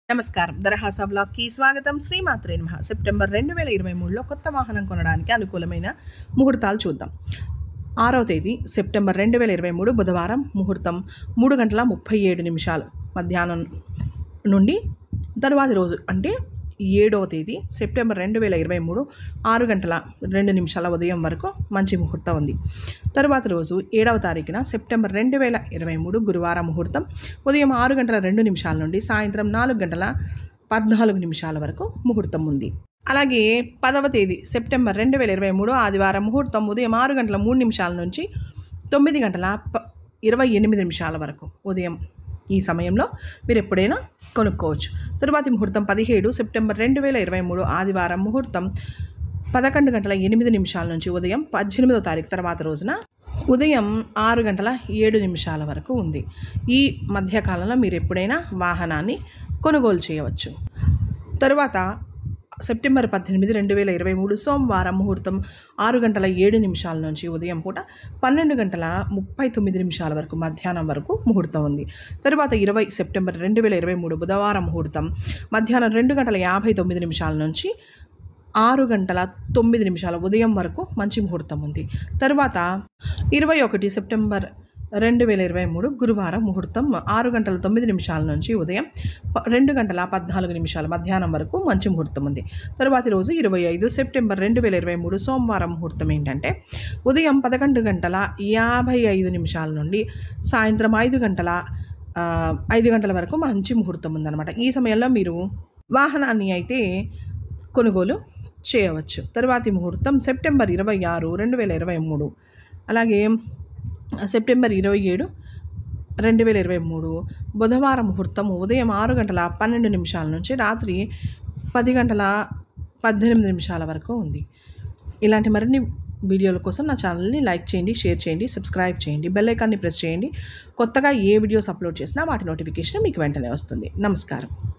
నమస్కారం దరహాసా బ్లాగ్కి స్వాగతం శ్రీమాత్రే నమః సెప్టెంబర్ రెండు వేల ఇరవై మూడులో కొత్త వాహనం కొనడానికి అనుకూలమైన ముహూర్తాలు చూద్దాం ఆరవ తేదీ సెప్టెంబర్ రెండు వేల ఇరవై మూడు బుధవారం ముహూర్తం మూడు గంటల ముప్పై ఏడు నిమిషాలు మధ్యాహ్నం నుండి తరువాతి రోజు అంటే ఏడవ తేదీ సెప్టెంబర్ రెండు వేల ఇరవై మూడు ఆరు గంటల రెండు నిమిషాల ఉదయం వరకు మంచి ముహూర్తం ఉంది తరువాత రోజు ఏడవ తారీఖున సెప్టెంబర్ రెండు వేల ఇరవై మూడు గురువారం ముహూర్తం ఉదయం ఆరు గంటల రెండు నిమిషాల నుండి సాయంత్రం నాలుగు గంటల పద్నాలుగు నిమిషాల వరకు ముహూర్తం ఉంది అలాగే పదవ తేదీ సెప్టెంబర్ రెండు వేల ఇరవై మూడు ఆదివారం ముహూర్తం ఉదయం ఆరు గంటల మూడు నిమిషాల నుంచి తొమ్మిది గంటల ప ఇరవై ఎనిమిది నిమిషాల వరకు ఉదయం ఈ సమయంలో మీరు ఎప్పుడైనా కొనుక్కోవచ్చు తరువాతి ముహూర్తం పదిహేడు సెప్టెంబర్ రెండు వేల ఇరవై మూడు ఆదివారం ముహూర్తం పదకొండు గంటల ఎనిమిది నిమిషాల నుంచి ఉదయం పద్దెనిమిదో తారీఖు తర్వాత రోజున ఉదయం ఆరు గంటల ఏడు నిమిషాల వరకు ఉంది ఈ మధ్యకాలంలో మీరు ఎప్పుడైనా వాహనాన్ని కొనుగోలు చేయవచ్చు తరువాత సెప్టెంబర్ పద్దెనిమిది రెండు వేల ఇరవై మూడు సోమవారం ముహూర్తం ఆరు గంటల ఏడు నిమిషాల నుంచి ఉదయం పూట పన్నెండు గంటల ముప్పై తొమ్మిది నిమిషాల వరకు మధ్యాహ్నం వరకు ముహూర్తం ఉంది తరువాత ఇరవై సెప్టెంబర్ రెండు వేల ఇరవై మూడు బుధవారం ముహూర్తం మధ్యాహ్నం రెండు గంటల యాభై తొమ్మిది నిమిషాల నుంచి ఆరు గంటల తొమ్మిది నిమిషాల ఉదయం వరకు మంచి ముహూర్తం ఉంది తరువాత ఇరవై ఒకటి సెప్టెంబర్ రెండు వేల ఇరవై మూడు గురువారం ముహూర్తం ఆరు గంటల తొమ్మిది నిమిషాల నుంచి ఉదయం ప- రెండు గంటల పద్నాలుగు నిమిషాల మధ్యాహ్నం వరకు మంచి ముహూర్తం ఉంది తరువాతి రోజు ఇరవై ఐదు సెప్టెంబర్ రెండు వేల ఇరవై మూడు సోమవారం ముహూర్తం ఏంటంటే ఉదయం పదకొండు గంటల యాభై ఐదు నిమిషాల నుండి సాయంత్రం ఐదు గంటల ఆ, ఐదు గంటల వరకు మంచి ముహూర్తం ఉందన్నమాట ఈ సమయంలో మీరు వాహనాన్ని అయితే కొనుగోలు చేయవచ్చు తరువాతి ముహూర్తం సెప్టెంబర్ ఇరవై ఆరు రెండు వేల ఇరవై మూడు అలాగే సెప్టెంబర్ ఇరవై ఏడు రెండు వేల ఇరవై మూడు బుధవారం ముహూర్తం ఉదయం ఆరు గంటల పన్నెండు నిమిషాల నుంచి రాత్రి పది గంటల పద్దెనిమిది నిమిషాల వరకు ఉంది ఇలాంటి మరిన్ని వీడియోల కోసం నా ఛానల్ని లైక్ చేయండి షేర్ చేయండి సబ్స్క్రైబ్ చేయండి బెల్ ఐకాన్ని ప్రెస్ చేయండి కొత్తగా ఏ వీడియోస్ అప్లోడ్ చేసినా వాటి నోటిఫికేషన్ మీకు వెంటనే వస్తుంది నమస్కారం